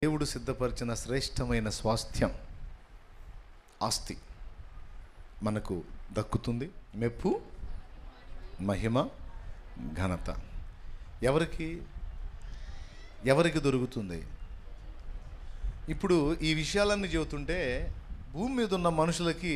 దేవుడు సిద్ధపరిచిన శ్రేష్టమైన స్వాస్థ్యం ఆస్తి మనకు దక్కుతుంది మెప్పు మహిమ ఘనత ఎవరికి ఎవరికి దొరుకుతుంది ఇప్పుడు ఈ విషయాలన్నీ చెబుతుంటే భూమి మీద ఉన్న మనుషులకి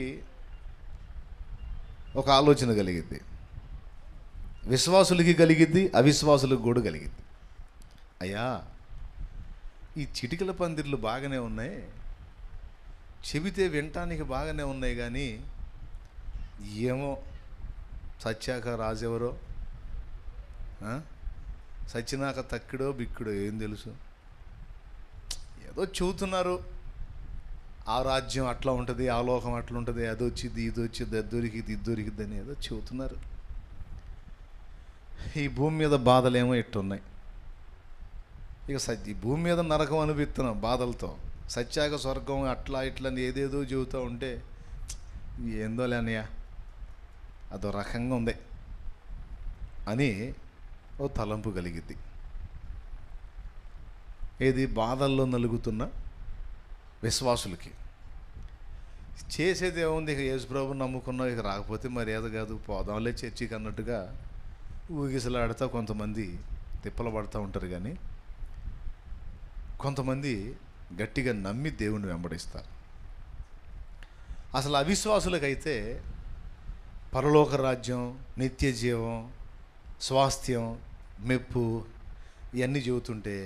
ఒక ఆలోచన కలిగిద్ది విశ్వాసులకి కలిగిద్ది అవిశ్వాసులకు కూడా కలిగిద్ది అయ్యా ఈ చిటికల పందిర్లు బాగానే ఉన్నాయి చెబితే వినటానికి బాగానే ఉన్నాయి కానీ ఏమో సత్యాక రాజెవరో ఆ? సచ్చినాక తక్కిడో బిక్కుడో ఏం తెలుసు ఏదో చెబుతున్నారు ఆ రాజ్యం అట్లా ఉంటుంది ఆ లోకం అట్లా ఉంటుంది అది వచ్చింది ఇది వచ్చింది అది దొరికింది ఇది దొరికింది అని ఏదో చెబుతున్నారు ఈ భూమి మీద బాధలేమో ఎట్టున్నాయి ఇక సత్య ఈ భూమి మీద నరకం అనిపిస్తున్నాం బాధలతో సత్యాక స్వర్గం అట్లా ఇట్లా అని ఏదేదో చెబుతూ ఉంటే ఏందో లేనయ్యా అదో రకంగా ఉంది అని ఓ తలంపు కలిగిద్ది ఏది బాధల్లో నలుగుతున్న విశ్వాసులకి చేసేది ఏముంది ఇక యేసుప్రభు నమ్ముకున్నాం ఇక రాకపోతే మరి ఏదో కాదు పోదాంలే చర్చికి అన్నట్టుగా ఊగిసలాడుతూ కొంతమంది తిప్పలు పడుతూ ఉంటారు కానీ కొంతమంది గట్టిగా నమ్మి దేవుణ్ణి వెంబడిస్తారు అసలు అవిశ్వాసులకైతే పరలోక రాజ్యం నిత్య జీవం స్వాస్థ్యం మెప్పు ఇవన్నీ చెబుతుంటే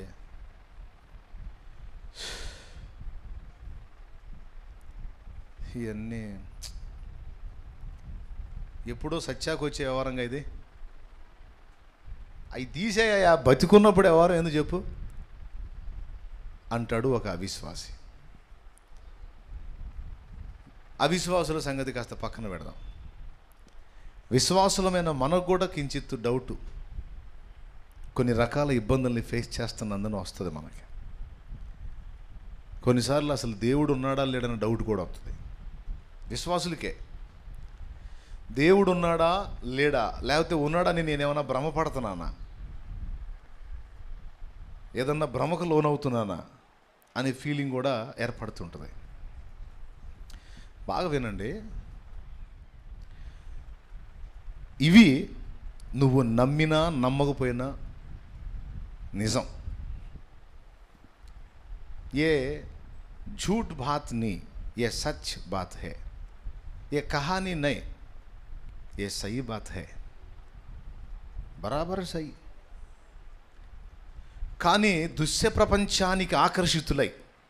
ఇవన్నీ ఎప్పుడో సత్యాకు వచ్చే వ్యవహారంగా ఇది అవి తీసేయా బతికున్నప్పుడు ఎవరు ఎందుకు చెప్పు అంటాడు ఒక అవిశ్వాసి అవిశ్వాసుల సంగతి కాస్త పక్కన పెడదాం విశ్వాసులమైన మనకు కూడా కించిత్తు డౌటు కొన్ని రకాల ఇబ్బందుల్ని ఫేస్ చేస్తున్నందున వస్తుంది మనకి కొన్నిసార్లు అసలు దేవుడు ఉన్నాడా లేడన్న డౌట్ కూడా వస్తుంది విశ్వాసులకే దేవుడు ఉన్నాడా లేడా లేకపోతే ఉన్నాడని నేనేమన్నా భ్రమపడుతున్నానా ఏదన్నా భ్రమకు లోనవుతున్నానా అనే ఫీలింగ్ కూడా ఏర్పడుతుంటుంది బాగా వినండి ఇవి నువ్వు నమ్మినా నమ్మకపోయినా నిజం ये झूठ बात नहीं ये सच बात है ये कहानी नहीं ये सही बात है బరాబర్ సై కానీ దృశ్య ప్రపంచానికి ఆకర్షితులై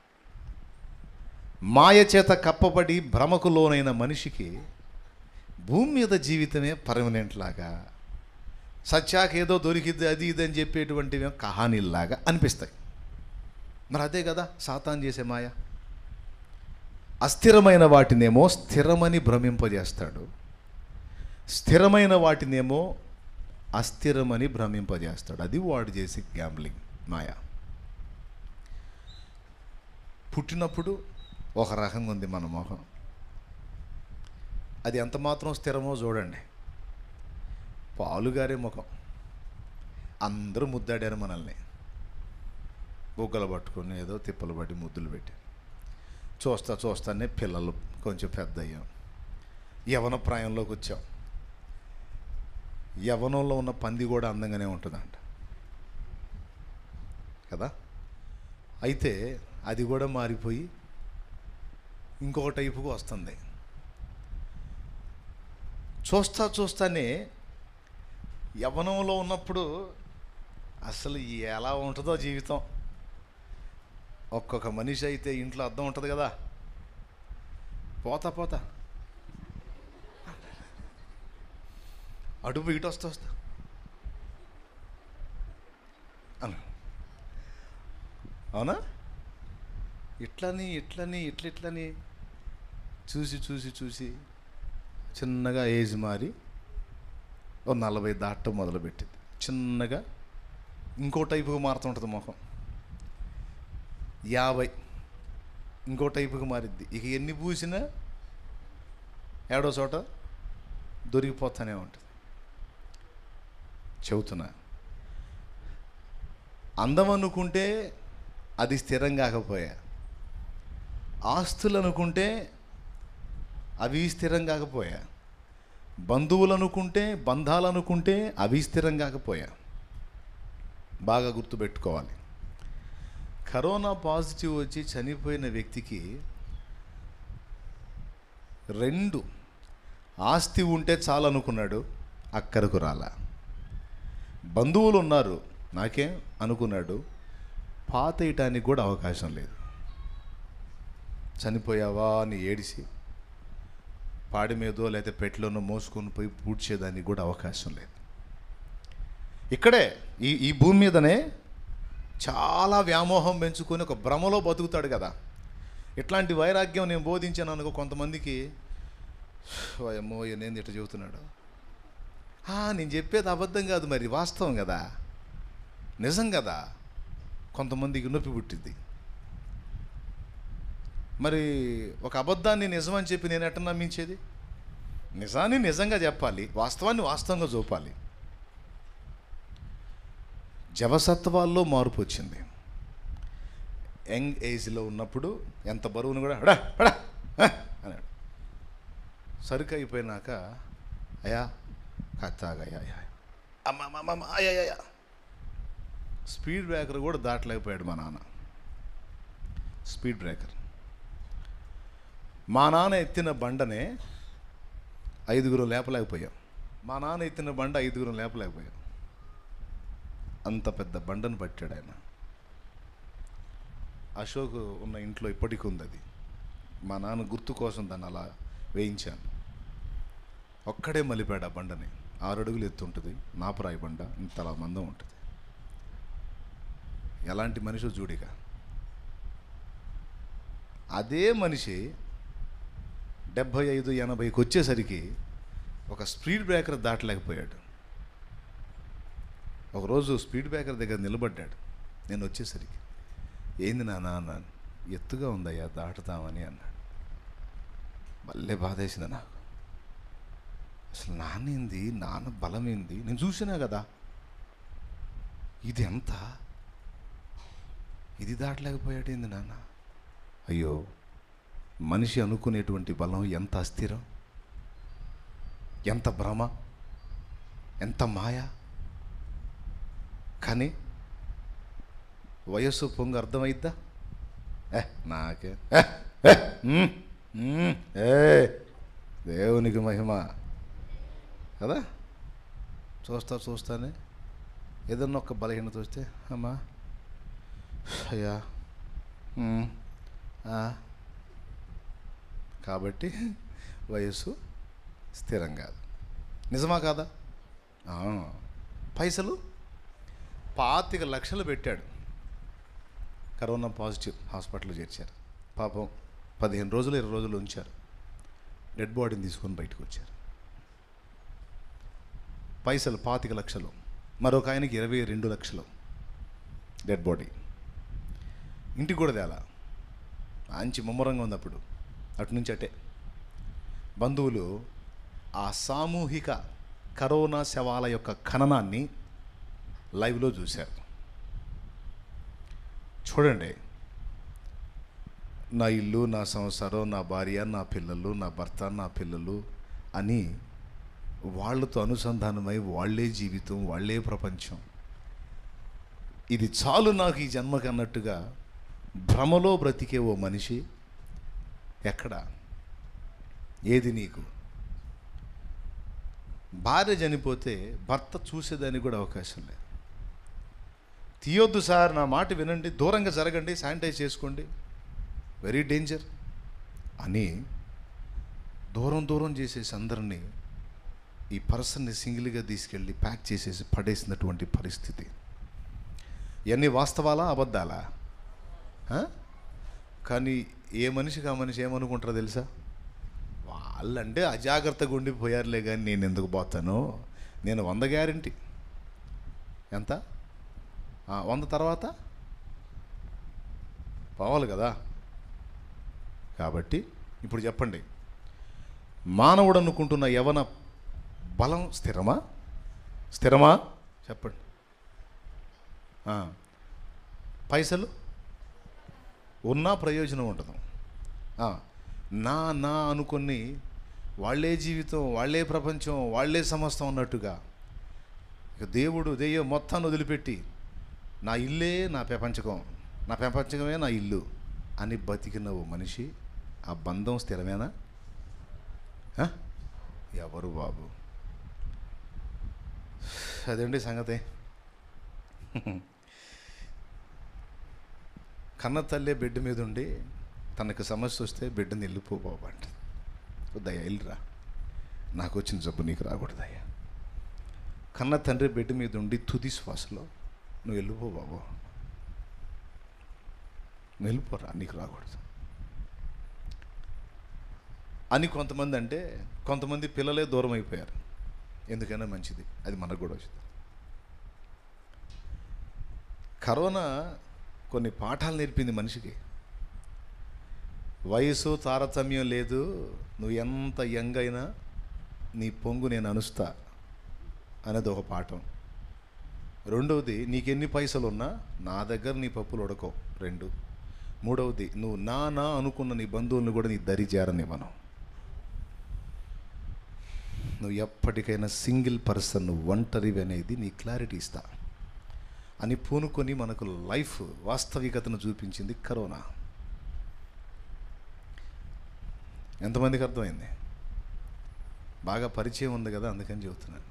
మాయ చేత కప్పబడి భ్రమకు లోనైన మనిషికి భూమి మీద జీవితమే పర్మనెంట్ లాగా సత్యాక ఏదో దొరికింది అది ఇది అని చెప్పేటువంటివి కహానీల్లాగా అనిపిస్తాయి మరి అదే కదా సాతాన్ చేసే మాయ అస్థిరమైన వాటినేమో స్థిరమని భ్రమింపజేస్తాడు స్థిరమైన వాటినేమో అస్థిరమని భ్రమింపజేస్తాడు అది వాడు చేసే గ్యాంబ్లింగ్ మాయ పుట్టినప్పుడు ఒక రకంగా ఉంది మన మొహం అది ఎంత మాత్రం స్థిరమో చూడండి పాలుగారే ముఖం అందరూ ముద్దాడారు మనల్ని బుగ్గలు పట్టుకొని ఏదో తిప్పలు పట్టి ముద్దులు పెట్టి చూస్తా చూస్తానే పిల్లలు కొంచెం పెద్ద అయ్యాం యవన ప్రాయంలోకి వచ్చాం యవనంలో ఉన్న పంది కూడా అందంగానే ఉంటుందంట కదా అయితే అది కూడా మారిపోయి ఇంకొక టైపుకు వస్తుంది చూస్తా చూస్తానే యవనంలో ఉన్నప్పుడు అసలు ఎలా ఉంటుందో జీవితం ఒక్కొక్క మనిషి అయితే ఇంట్లో అర్థం ఉంటుంది కదా పోతా పోతా అడుపు ఇటు వస్తా వస్తా అను అవునా ఇట్లని ఇట్లని ఇట్ల ఇట్లని చూసి చూసి చూసి చిన్నగా ఏజ్ మారి ఓ నలభై దాటం మొదలుపెట్టింది చిన్నగా ఇంకో టైపుగా మారుతుంటుంది ముఖం యాభై ఇంకో టైపుగా మారిద్ది ఇక ఎన్ని పూసినా ఏడో చోట దొరికిపోతానే ఉంటుంది చెబుతున్నా అందం అనుకుంటే అది స్థిరం కాకపోయా ఆస్తులు అనుకుంటే అవి స్థిరం కాకపోయా బంధువులు అనుకుంటే బంధాలు అనుకుంటే అవి స్థిరం కాకపోయా బాగా గుర్తుపెట్టుకోవాలి కరోనా పాజిటివ్ వచ్చి చనిపోయిన వ్యక్తికి రెండు ఆస్తి ఉంటే చాలనుకున్నాడు అక్కరకు రాలా బంధువులు ఉన్నారు నాకేం అనుకున్నాడు పాతేయటానికి కూడా అవకాశం లేదు చనిపోయావా అని ఏడిసి పాడి మీదో లేకపోతే పెట్టెలోనో మోసుకొని పోయి పూడ్చేదానికి కూడా అవకాశం లేదు ఇక్కడే ఈ ఈ భూమి మీదనే చాలా వ్యామోహం పెంచుకొని ఒక భ్రమలో బతుకుతాడు కదా ఇట్లాంటి వైరాగ్యం నేను బోధించాను అనుకో కొంతమందికి అమ్మో నేను ఇట్లా చెబుతున్నాడు "ఆ, నేను చెప్పేది అబద్ధం కాదు మరి వాస్తవం కదా నిజం కదా కొంతమందికి నొప్పి పుట్టింది మరి ఒక అబద్ధాన్ని నిజం అని చెప్పి నేను ఎట్ట నమ్మించేది నిజాన్ని నిజంగా చెప్పాలి వాస్తవాన్ని వాస్తవంగా చూపాలి జవసత్వాల్లో మార్పు వచ్చింది యంగ్ ఏజ్లో ఉన్నప్పుడు ఎంత బరువును కూడా హడా హడా హ" అన్నాడు సరుకు అయిపోయినాక అయా కత్తాగయ్యా అమ్మ అమ్మ అమ్మ అయ్యా స్పీడ్ బ్రేకర్ కూడా దాటలేకపోయాడు మా నాన్న స్పీడ్ బ్రేకర్ మా నాన్న ఎత్తిన బండనే ఐదుగురు లేపలేకపోయాం మా నాన్న ఎత్తిన బండ ఐదుగురు లేపలేకపోయాం అంత పెద్ద బండను పట్టాడు ఆయన అశోక్ ఉన్న ఇంట్లో ఇప్పటికి ఉంది అది మా నాన్న గుర్తు కోసం దాన్ని అలా వేయించాను ఒక్కడే మలిపాడు ఆ బండని ఆరు అడుగులు ఎత్తు ఉంటుంది నాపరాయి బండ ఇంతలా మందం ఉంటుంది ఎలాంటి మనిషి చూడిగా అదే మనిషి డెబ్భై ఐదు ఎనభైకి వచ్చేసరికి ఒక స్పీడ్ బ్రేకర్ దాటలేకపోయాడు ఒకరోజు స్పీడ్ బ్రేకర్ దగ్గర నిలబడ్డాడు నేను వచ్చేసరికి ఏంది నాన్న అన్నాను ఎత్తుగా ఉందయ్యా దాటుతామని అన్నాడు మళ్ళీ బాధేసింది నాకు అసలు నాన్నేంది నాన్న బలమేంది నేను చూసినా కదా ఇది ఎంత ఇది దాటలేకపోయాడేంది నాన్న అయ్యో మనిషి అనుకునేటువంటి బలం ఎంత అస్థిరం ఎంత భ్రమ ఎంత మాయ కానీ వయస్సు పొంగు అర్థమైద్దా ఏ నాకే ఏ, ఏ, మ్, మ్, ఏ దేవునికి మహిమ కదా చూస్తా చూస్తానే ఏదన్నా ఒక బలహీనత వస్తే అమ్మా అయ్యా మ్, ఆ. కాబట్టి వయస్సు స్థిరం కాదు నిజమా కాదా ఆ. పైసలు పాతిక లక్షలు పెట్టాడు కరోనా పాజిటివ్ హాస్పిటల్లో చేర్చారు పాపం పదిహేను రోజులు ఇరవై రోజులు ఉంచారు డెడ్ బాడీని తీసుకొని బయటకు వచ్చారు పైసలు పాతిక లక్షలు మరొక ఆయనకి ఇరవై రెండు లక్షలు డెడ్ బాడీ ఇంటికి కూడా తేలా మంచి ముమ్మరంగా ఉంది అప్పుడు అటు నుంచి అటే బంధువులు ఆ సామూహిక కరోనా శవాల యొక్క ఖననాన్ని లైవ్లో చూశారు చూడండి నా ఇల్లు నా సంసారం నా భార్య నా పిల్లలు నా భర్త నా పిల్లలు అని వాళ్ళతో అనుసంధానమై వాళ్ళే జీవితం వాళ్ళే ప్రపంచం ఇది చాలు నాకు ఈ జన్మకి అన్నట్టుగా భ్రమలో బ్రతికే ఓ మనిషి ఎక్కడ ఏది నీకు భార్య చనిపోతే భర్త చూసేదానికి కూడా అవకాశం లేదు తీయొద్దు సార్ నా మాట వినండి దూరంగా జరగండి శానిటైజ్ చేసుకోండి వెరీ డేంజర్ అని దూరం దూరం చేసేసి అందరినీ ఈ పర్సన్ని సింగిల్గా తీసుకెళ్ళి ప్యాక్ చేసేసి పడేసినటువంటి పరిస్థితి ఇవన్నీ వాస్తవాలా అబద్ధాలా ఆ? కానీ ఏ మనిషికి ఆ మనిషి ఏమనుకుంటారో తెలుసా వాళ్ళంటే అజాగ్రత్తగా ఉండిపోయారులే కానీ నేను ఎందుకు పోతాను నేను వంద గ్యారంటీ ఎంత ఆ, వంద తర్వాత పోవాలి కదా కాబట్టి ఇప్పుడు చెప్పండి మానవుడు అనుకుంటున్న యవన బలం స్థిరమా స్థిరమా చెప్పండి ఆ, పైసలు ఉన్నా ప్రయోజనం ఉండదు ఆ, నా నా అనుకొని వాళ్ళే జీవితం వాళ్ళే ప్రపంచం వాళ్ళే సమస్తం అన్నట్టుగా ఇక దేవుడు దెయ్యం మొత్తాన్ని వదిలిపెట్టి నా ఇల్లే నా ప్రపంచకం నా ప్రపంచకమే నా ఇల్లు అని బతికిన ఓ మనిషి ఆ బంధం స్థిరమేనా ఆ? ఎవరు బాబు అదండి సంగతి కన్న తల్లే బిడ్డ మీద ఉండి తనకు సమస్య వస్తే బిడ్డని వెళ్ళిపో బాబు అంట వద్దయ్యా వెళ్ళిరా నాకు వచ్చిన జబ్బు నీకు రాకూడదయ్యా కన్న తండ్రి బిడ్డ మీద ఉండి తుది శ్వాసలో నువ్వు వెళ్ళిపో బాబు నువ్వు వెళ్ళిపోరా నీకు రాకూడదు అని కొంతమంది అంటే కొంతమంది పిల్లలే దూరం అయిపోయారు ఎందుకైనా మంచిది అది మనకు కూడా వచ్చింది కరోనా కొన్ని పాఠాలు నేర్పింది మనిషికి వయసు తారతమ్యం లేదు నువ్వు ఎంత యంగ్ అయినా నీ పొంగు నేను అనుస్తా అనేది ఒక పాఠం రెండవది నీకెన్ని పైసలు ఉన్నా నా దగ్గర నీ పప్పులు ఉడకో రెండు మూడవది నువ్వు నా నా అనుకున్న నీ బంధువులను కూడా నీ దరి చేరనివ్వను నువ్వు ఎప్పటికైనా సింగిల్ పర్సన్ ఒంటరివి అనేది నీ క్లారిటీ ఇస్తా అని పూనుకొని మనకు లైఫ్ వాస్తవికతను చూపించింది కరోనా ఎంతమందికి అర్థమైంది బాగా పరిచయం ఉంది కదా అందుకని చెబుతున్నాను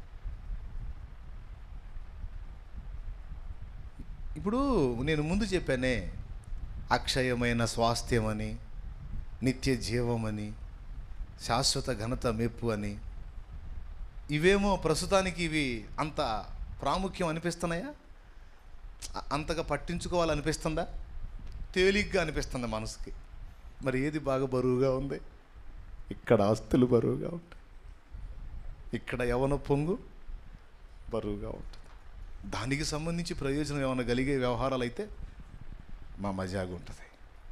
ఇప్పుడు నేను ముందు చెప్పానే అక్షయమైన స్వాస్థ్యమని నిత్య జీవమని శాశ్వత ఘనత మెప్పు అని ఇవేమో ప్రస్తుతానికి ఇవి అంత ప్రాముఖ్యం అనిపిస్తున్నాయా అ- అంతగా పట్టించుకోవాలనిపిస్తుందా తేలిగ్గా అనిపిస్తుంది మనసుకి మరి ఏది బాగా బరువుగా ఉంది ఇక్కడ ఆస్తులు బరువుగా ఉంటాయి ఇక్కడ యవన పొంగు బరువుగా ఉంటుంది దానికి సంబంధించి ప్రయోజనం ఏమైనా కలిగే వ్యవహారాలు అయితే మా మజాగా ఉంటుంది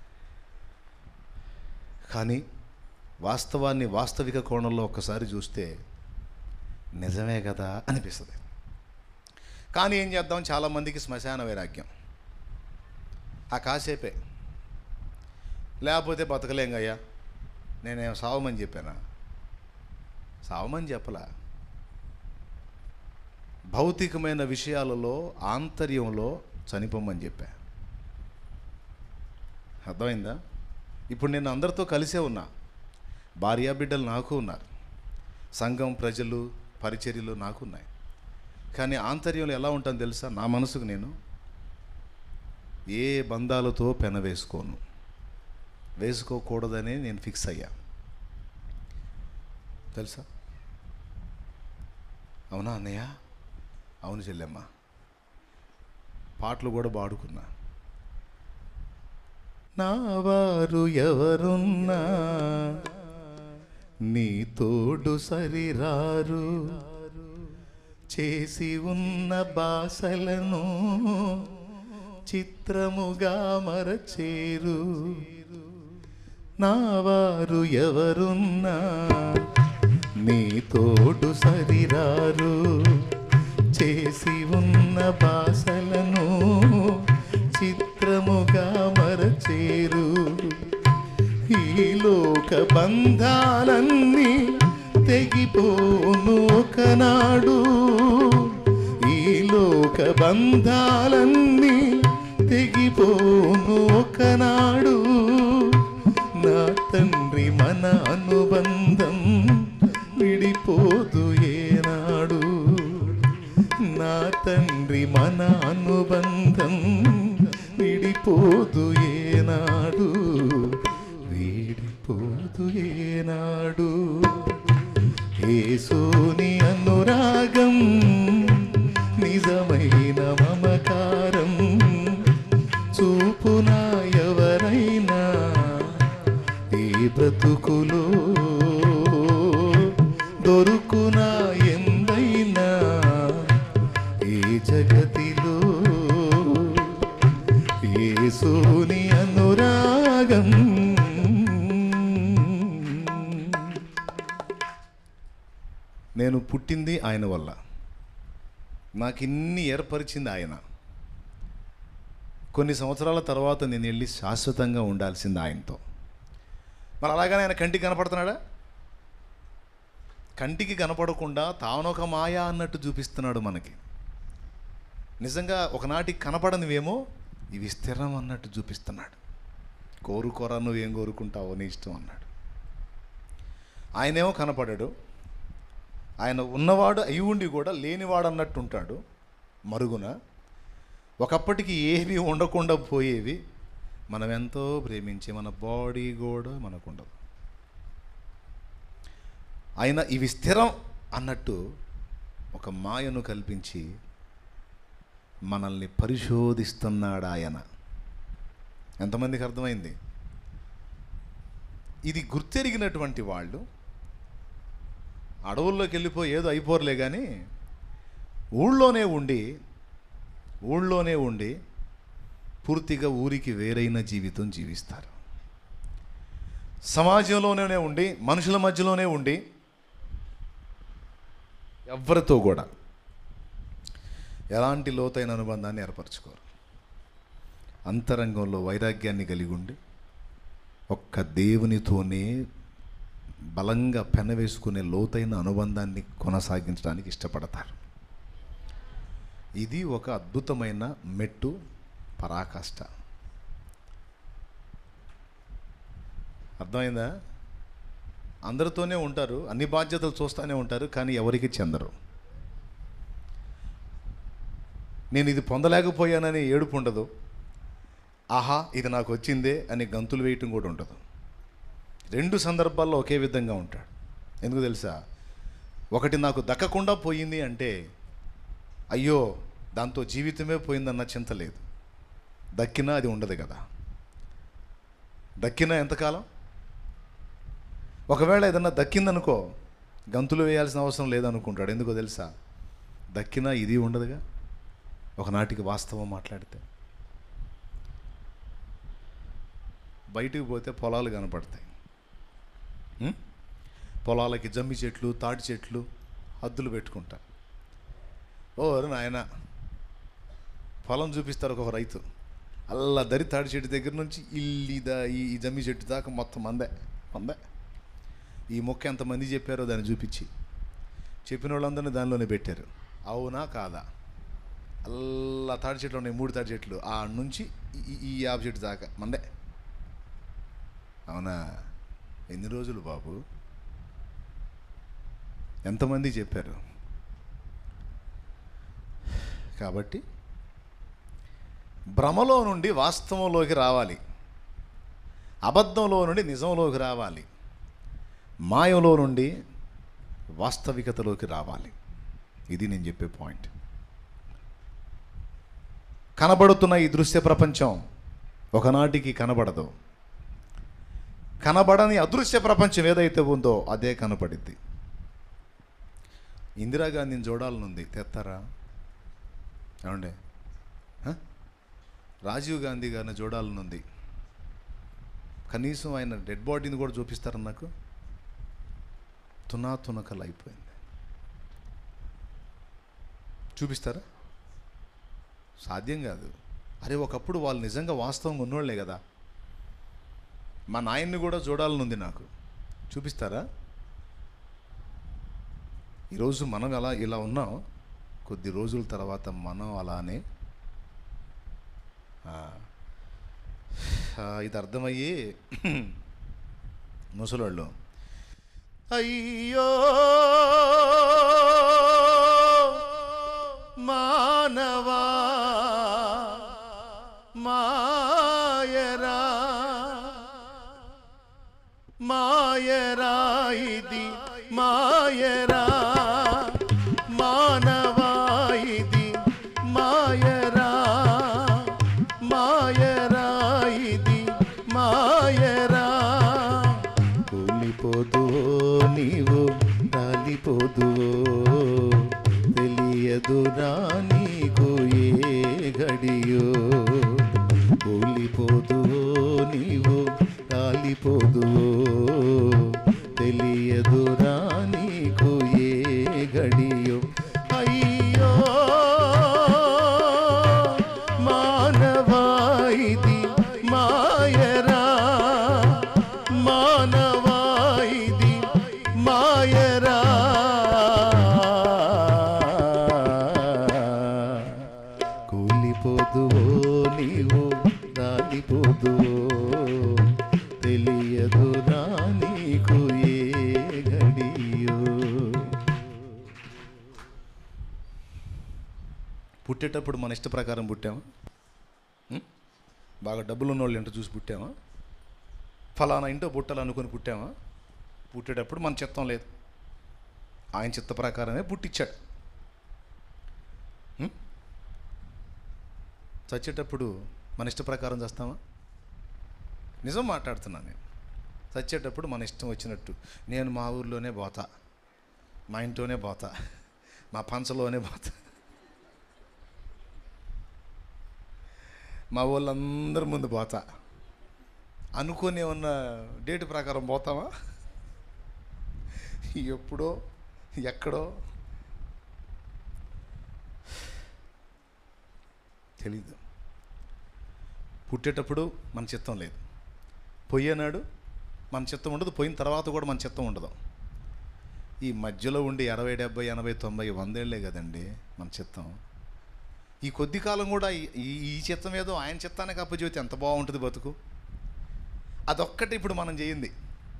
కానీ వాస్తవాన్ని వాస్తవిక కోణంలో ఒక్కసారి చూస్తే నిజమే కదా అనిపిస్తుంది కానీ ఏం చేద్దాం చాలామందికి శ్మశాన వైరాగ్యం ఆ కాసేపే లేకపోతే బతకలేంగయ్యా నేనేం సావమని చెప్పానా సావమని చెప్పలా భౌతికమైన విషయాలలో ఆంతర్యంలో చనిపోమని చెప్పా అర్థమైందా ఇప్పుడు నేను అందరితో కలిసే ఉన్నా భార్యా బిడ్డలు నాకు ఉన్నారు సంఘం ప్రజలు పరిచర్యలు నాకు ఉన్నాయి కానీ ఆంతర్యంలో ఎలా ఉంటాను తెలుసా నా మనసుకు నేను ఏ బంధాలతో పెన వేసుకోను వేసుకోకూడదని నేను ఫిక్స్ అయ్యా తెలుసా అవునా అన్నయ్య అవును చెల్లెమ్మ పాటలు కూడా పాడుకున్నా నా వారు ఎవరున్నా నీ తోడు సరిరారు చేసి ఉన్న బాసలను చిత్రముగా మరచేరు నా వారు ఎవరున్నా నీ తోడు సరిరారు చేసి ఉన్న బాసలను చిత్రముగా మరచేరు ఈ లోక బంధాలన్నీ తెగిపోను ఒకనాడు ఈ లోక బంధాలన్నీ తెగిపోను ఒకనాడు నా తండ్రి మన అనుబంధం విడిపోదు ఏనాడు నా తండ్రి మన అనుబంధం విడిపోదు ఏనాడు వీడిపోదు ఏనాడు ఏసోని అనురాగం నిజమైన మమకారం చూపునా ఎవరైనా ఈ బ్రతుకులో దొరుకునా ఎందైనా ఈ జగతిలో ఏసోని అనురాగం నేను పుట్టింది ఆయన వల్ల నాకు ఇన్ని ఏర్పరిచింది ఆయన కొన్ని సంవత్సరాల తర్వాత నేను వెళ్ళి శాశ్వతంగా ఉండాల్సింది ఆయనతో మరి అలాగనే ఆయన కంటికి కనపడుతున్నాడా కంటికి కనపడకుండా తానొక మాయా అన్నట్టు చూపిస్తున్నాడు మనకి నిజంగా ఒకనాటికి కనపడనివేమో ఇవి స్థిరం అన్నట్టు చూపిస్తున్నాడు కోరుకోరా నువ్వేం కోరుకుంటావో నీ ఇష్టం అన్నాడు ఆయనేమో కనపడాడు ఆయన ఉన్నవాడు అయి ఉండి కూడా లేనివాడు అన్నట్టు ఉంటాడు మరుగున ఒకప్పటికి ఏవి ఉండకుండా పోయేవి మనం ఎంతో ప్రేమించే మన బాడీ కూడా మనకు ఉండదు ఆయన ఇవి స్థిరం అన్నట్టు ఒక మాయను కల్పించి మనల్ని పరిశోధిస్తున్నాడు ఆయన ఎంతమందికి అర్థమైంది ఇది గుర్తెరిగినటువంటి వాళ్ళు అడవుల్లోకి వెళ్ళిపోయి ఏదో అయిపోరులే కానీ ఊళ్ళోనే ఉండి ఊళ్ళోనే ఉండి పూర్తిగా ఊరికి వేరైన జీవితం జీవిస్తారు సమాజంలోనే ఉండి మనుషుల మధ్యలోనే ఉండి ఎవరితో కూడా ఎలాంటి లోతైన అనుబంధాన్ని ఏర్పరచుకోరు అంతరంగంలో వైరాగ్యాన్ని కలిగి ఉండి ఒక్క దేవునితోనే బలంగా పెనవేసుకునే లోతైన అనుబంధాన్ని కొనసాగించడానికి ఇష్టపడతారు ఇది ఒక అద్భుతమైన మెట్టు పరాకాష్ట అర్థమైందా అందరితోనే ఉంటారు అన్ని బాధ్యతలు చూస్తూనే ఉంటారు కానీ ఎవరికి చెందరు నేను ఇది పొందలేకపోయానని ఏడుపు ఉండదు ఆహా ఇది నాకు వచ్చిందే అని గంతులు వేయటం కూడా ఉండదు రెండు సందర్భాల్లో ఒకే విధంగా ఉంటాడు ఎందుకు తెలుసా ఒకటి నాకు దక్కకుండా పోయింది అంటే అయ్యో దాంతో జీవితమే పోయిందన్న చింత లేదు దక్కినా అది ఉండదు కదా దక్కినా ఎంతకాలం ఒకవేళ ఏదన్నా దక్కిందనుకో గంతులు వేయాల్సిన అవసరం లేదనుకుంటాడు ఎందుకో తెలుసా దక్కినా ఇది ఉండదుగా ఒకనాటికి వాస్తవం మాట్లాడితే బయటికి పోతే పొలాలు కనపడతాయి ఉం? పొలాలకి జమ్మి చెట్లు తాటి చెట్లు హద్దులు పెట్టుకుంటారు ఓ నాయన పొలం చూపిస్తారు ఒక రైతు అల్లా దరి తాడి చెట్టు దగ్గర నుంచి ఇల్లిదా ఈ ఈ జమ్మి చెట్టు దాకా మొత్తం మందే మందే ఈ మొక్క ఎంతమంది చెప్పారో దాన్ని చూపించి చెప్పిన వాళ్ళందరినీ దానిలోనే పెట్టారు అవునా కాదా అల్లా తాడి చెట్లు ఉన్నాయి మూడు తాడి చెట్లు ఆ నుంచి ఈ- ఈ- ఈ యాభై చెట్టు దాకా మందే అవునా ఎన్ని రోజులు బాబు ఎంతమంది చెప్పారు కాబట్టి భ్రమలో నుండి వాస్తవంలోకి రావాలి అబద్ధంలో నుండి నిజంలోకి రావాలి మాయలో నుండి వాస్తవికతలోకి రావాలి ఇది నేను చెప్పే పాయింట్ కనబడుతున్న ఈ దృశ్య ప్రపంచం ఒకనాటికి కనబడదు కనబడని అదృశ్య ప్రపంచం ఏదైతే ఉందో అదే కనపడిద్ది ఇందిరాగాంధీని చూడాలనుంది తెస్తారా ఏమండే హ? రాజీవ్ గాంధీ గారిని చూడాలనుంది కనీసం ఆయన డెడ్ బాడీని కూడా చూపిస్తారా నాకు తునా తునకలు అయిపోయింది చూపిస్తారా సాధ్యం కాదు అరే ఒకప్పుడు వాళ్ళు నిజంగా వాస్తవంగా ఉన్నోళ్లే కదా మా నాయన్ని కూడా చూడాలనుంది నాకు చూపిస్తారా ఈరోజు మనం ఎలా ఇలా ఉన్నాం కొద్ది రోజుల తర్వాత మనం అలానే ఆ, ఆ, ఇది అర్థమయ్యి ముసలోళ్ళు అయ్యో మానవా మాయరా మాయరా ఇది మాయరా మానవా ఇది మాయరా మాయరా ఇది మాయరా కూలిపోదు నీవు రాలిపోదు తెలియదురా నీకు ఏ గడియో కూలిపోదు నీవు రాలిపోదు తెలియదురా నీకు ఏ గడియో అయ్యో మానవా తెలియదు తెలియదురా నీకు ఏ గడియో పుట్టేటప్పుడు మన ఇష్ట ప్రకారం పుట్టామా ఉం? బాగా డబ్బులు ఉన్న వాళ్ళు ఇంట చూసి పుట్టామా ఫలానా ఇంటో పుట్టాలనుకొని పుట్టామా పుట్టేటప్పుడు మన చిత్తం లేదు ఆయన చిత్త ప్రకారమే పుట్టించాడు ఉం? చచ్చేటప్పుడు మన ఇష్ట ప్రకారం చేస్తామా నిజం మాట్లాడుతున్నాను నేను చచ్చేటప్పుడు మన ఇష్టం వచ్చినట్టు నేను మా ఊర్లోనే పోతా మా ఇంట్లోనే పోతా మా పంచలోనే పోతా మా వాళ్ళందరి ముందు పోతా అనుకుని ఉన్న డేట్ ప్రకారం పోతామా ఎప్పుడో ఎక్కడో తెలీదు పుట్టేటప్పుడు మన చిత్తం లేదు పోయేనాడు మన చిత్తం ఉండదు పోయిన తర్వాత కూడా మన చిత్తం ఉండదు ఈ మధ్యలో ఉండి అరవై డెబ్బై ఎనభై తొంభై వందేళ్లే కదండి మన చిత్తం ఈ కొద్ది కాలం కూడా ఈ- ఈ ఈ చిత్తం ఏదో ఆయన చిత్తానికి అప్పచెబితే ఎంత బాగుంటుంది బతుకు అదొక్కటి ఇప్పుడు మనం చేయింది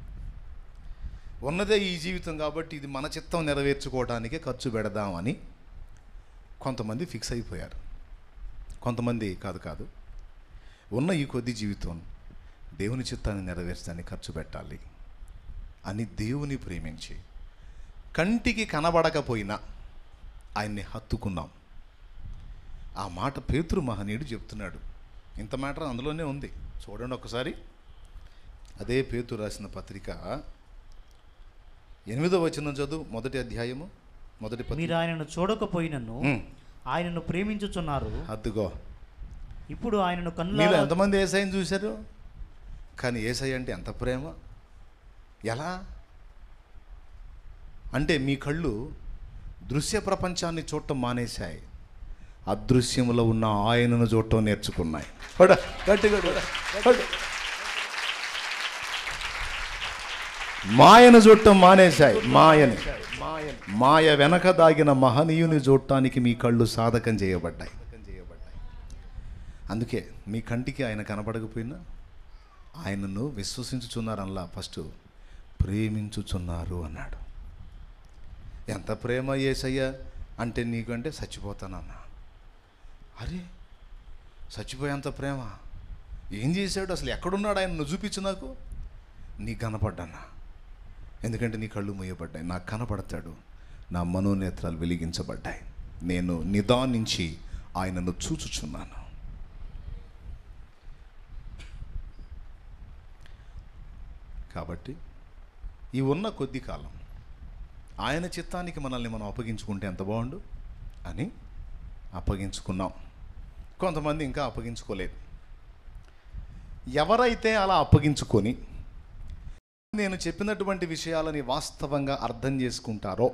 ఉన్నదే ఈ జీవితం కాబట్టి ఇది మన చిత్తం నెరవేర్చుకోవడానికే ఖర్చు పెడదామని కొంతమంది ఫిక్స్ అయిపోయారు కొంతమంది కాదు కాదు ఉన్న ఈ కొద్ది జీవితం దేవుని చిత్తాన్ని నెరవేర్చడానికి ఖర్చు పెట్టాలి అని దేవుని ప్రేమించి కంటికి కనబడకపోయినా ఆయన్ని హత్తుకున్నాం ఆ మాట పేతురు మహనీయుడు చెప్తున్నాడు ఇంత మ్యాటర్ అందులోనే ఉంది చూడండి ఒకసారి అదే పేతురు రాసిన పత్రిక ఎనిమిదో వచనం చదువు మొదటి అధ్యాయము మొదటి మీరు పత్రిక ఆయనను చూడకపోయినను ఉమ్, ఆయనను ప్రేమించుచున్నారు అద్దుగో ఇప్పుడు ఆయనను మీలో కన్నుల ఎంతమంది ఏసైని చూశారు కానీ ఏసై అంటే ఎంత ప్రేమ ఎలా అంటే మీ కళ్ళు దృశ్య ప్రపంచాన్ని చూడటం మానేశాయి అదృశ్యములో ఉన్న ఆయనను చూడటం నేర్చుకున్నాయి పడ, గట్టిగా పడ, పడ. మాయను చూడటం మానేశాయి మాయని మాయ వెనక దాగిన మహనీయుని చూడటానికి మీ కళ్ళు సాధకం చేయబడ్డాయి అందుకే మీ కంటికి ఆయన కనపడకపోయినా ఆయనను విశ్వసించుచున్నారనలా ఫస్ట్ ప్రేమించుచున్నారు అన్నాడు ఎంత ప్రేమ ఏసయ్య అంటే నీకంటే చచ్చిపోతానన్నా అరే చచ్చిపోయేంత ప్రేమ ఏం చేశాడు అసలు ఎక్కడున్నాడు ఆయన నువ్వు చూపించు నాకు నీకు కనపడ్డానా ఎందుకంటే నీ కళ్ళు మూయబడ్డాయి నాకు కనపడతాడు నా మనోనేత్రాలు వెలిగించబడ్డాయి నేను నిదానించి ఆయనను చూచుచున్నాను కాబట్టి ఈ ఉన్న కొద్ది కాలం ఆయన చిత్తానికి మనల్ని మనం అప్పగించుకుంటే ఎంత బాగుండు అని అప్పగించుకున్నాం కొంతమంది ఇంకా అప్పగించుకోలేదు ఎవరైతే అలా అప్పగించుకొని నేను చెప్పినటువంటి విషయాలని వాస్తవంగా అర్థం చేసుకుంటారో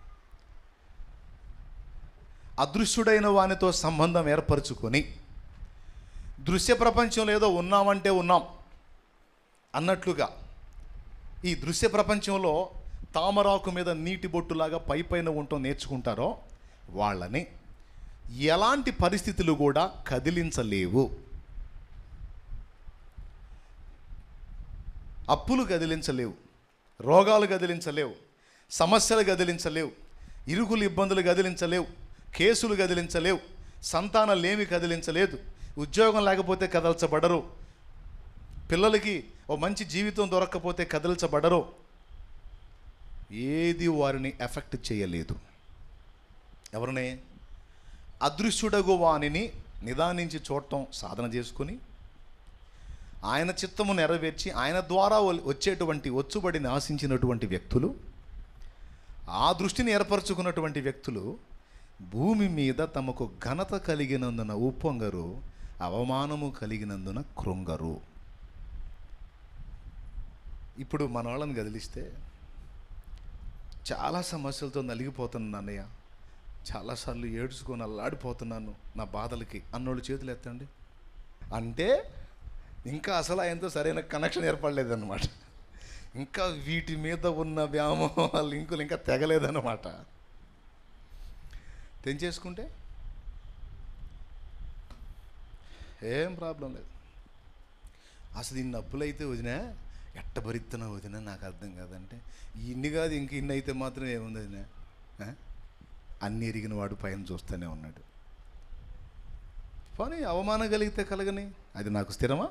అదృశ్యుడైన వానితో సంబంధం ఏర్పరచుకొని దృశ్య ప్రపంచంలో ఏదో ఉన్నామంటే ఉన్నాం అన్నట్లుగా ఈ దృశ్య ప్రపంచంలో తామరాకు మీద నీటి బొట్టులాగా పై పైన ఉండటం నేర్చుకుంటారో వాళ్ళని ఎలాంటి పరిస్థితులు కూడా కదిలించలేవు అప్పులు కదిలించలేవు రోగాలు కదిలించలేవు సమస్యలు కదిలించలేవు ఇరుగులు ఇబ్బందులు కదిలించలేవు కేసులు కదిలించలేవు సంతానాలేమి కదిలించలేదు ఉద్యోగం లేకపోతే కదల్చబడరు పిల్లలకి ఓ మంచి జీవితం దొరక్కపోతే కదల్చబడరు ఏది వారిని ఎఫెక్ట్ చేయలేదు ఎవరిని అదృశ్యుడగు వానిని నిదానించి చూడటం సాధన చేసుకుని ఆయన చిత్తము నెరవేర్చి ఆయన ద్వారా వ- వచ్చేటువంటి వచ్చుబడిని ఆశించినటువంటి వ్యక్తులు ఆ దృష్టిని ఏర్పరచుకున్నటువంటి వ్యక్తులు భూమి మీద తమకు ఘనత కలిగినందున ఉప్పొంగరు అవమానము కలిగినందున కృంగరు ఇప్పుడు మన వాళ్ళని కదిలిస్తే చాలా సమస్యలతో నలిగిపోతున్నాను అన్నయ్య చాలాసార్లు ఏడ్చుకొని అల్లాడిపోతున్నాను నా బాధలకి అన్నోళ్ళు చేతులు ఎత్తండి అంటే ఇంకా అసలు ఆయనతో సరైన కనెక్షన్ ఏర్పడలేదన్నమాట ఇంకా వీటి మీద ఉన్న వ్యామోహ లింకులు ఇంకా తెగలేదన్నమాట తెంచేసుకుంటే ఏం ప్రాబ్లం లేదు అసలు ఇన్ని అప్పులైతే వదినా ఎట్ట భరిస్తున్నా వదినా నాకు అర్థం కాదంటే ఇన్ని కాదు ఇంక ఇన్ని అయితే మాత్రం ఏముంది వదినా ఆ? అన్ని ఎరిగిన వాడు పైన చూస్తూనే ఉన్నాడు పోనీ అవమానం కలిగితే కలగని అది నాకు స్థిరమా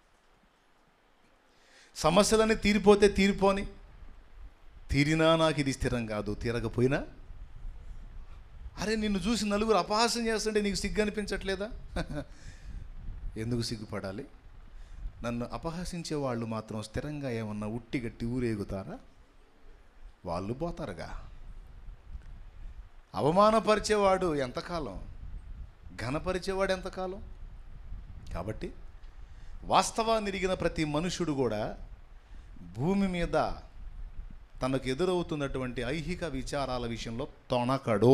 సమస్యలన్నీ తీరిపోతే తీరిపోని తీరినా నాకు ఇది స్థిరం కాదు తీరకపోయినా అరే నిన్ను చూసి నలుగురు అపహాస్యం చేస్తుంటే నీకు సిగ్గు అనిపించట్లేదా ఎందుకు సిగ్గుపడాలి నన్ను అపహసించే వాళ్ళు మాత్రం స్థిరంగా ఏమన్నా ఉట్టి గట్టి ఊరేగుతారా వాళ్ళు పోతారుగా అవమానపరిచేవాడు ఎంతకాలం ఘనపరిచేవాడు ఎంతకాలం కాబట్టి వాస్తవాన్ని ఎరిగిన ప్రతి మనుషుడు కూడా భూమి మీద తనకు ఎదురవుతున్నటువంటి ఐహిక విచారాల విషయంలో తొణకడు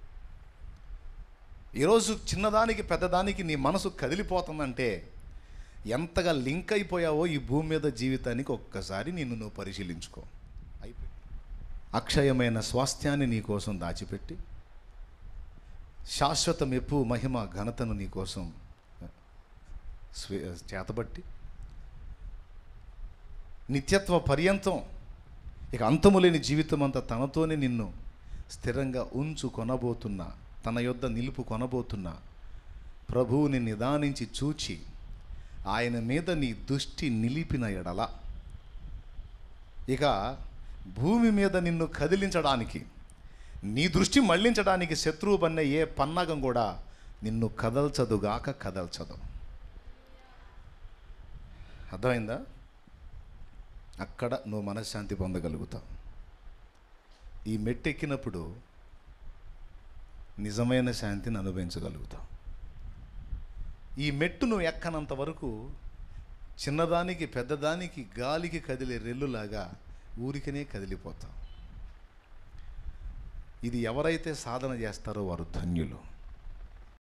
ఈరోజు చిన్నదానికి పెద్దదానికి నీ మనసు కదిలిపోతుందంటే ఎంతగా లింక్ అయిపోయావో ఈ భూమి మీద జీవితానికి ఒక్కసారి నిన్ను నువ్వు పరిశీలించుకో అయిపోయి అక్షయమైన స్వాస్థ్యాన్ని నీ కోసం దాచిపెట్టి శాశ్వత మెప్పు మహిమ ఘనతను నీ కోసం స్వే- చేతబట్టి నిత్యత్వ పర్యంతం ఇక అంతము లేని జీవితం అంతా తనతోనే నిన్ను స్థిరంగా ఉంచు కొనబోతున్నా తన యొద్ద నిలుపు కొనబోతున్నా ప్రభువుని నిదానించి చూచి ఆయన మీద నీ దృష్టి నిలిపిన ఎడల ఇక భూమి మీద నిన్ను కదిలించడానికి నీ దృష్టి మళ్లించడానికి శత్రువు పన్న ఏ పన్నగం కూడా నిన్ను కదల్చదుగాక కదల్చదు అర్థమైందా అక్కడ నువ్వు మనశ్శాంతి పొందగలుగుతావు ఈ మెట్టు ఎక్కినప్పుడు నిజమైన శాంతిని అనుభవించగలుగుతావు ఈ మెట్టు నువ్వు ఎక్కనంత వరకు చిన్నదానికి పెద్దదానికి గాలికి కదిలే రెల్లులాగా ఊరికనే కదిలిపోతావు ఇది ఎవరైతే సాధన చేస్తారో వారు ధన్యులు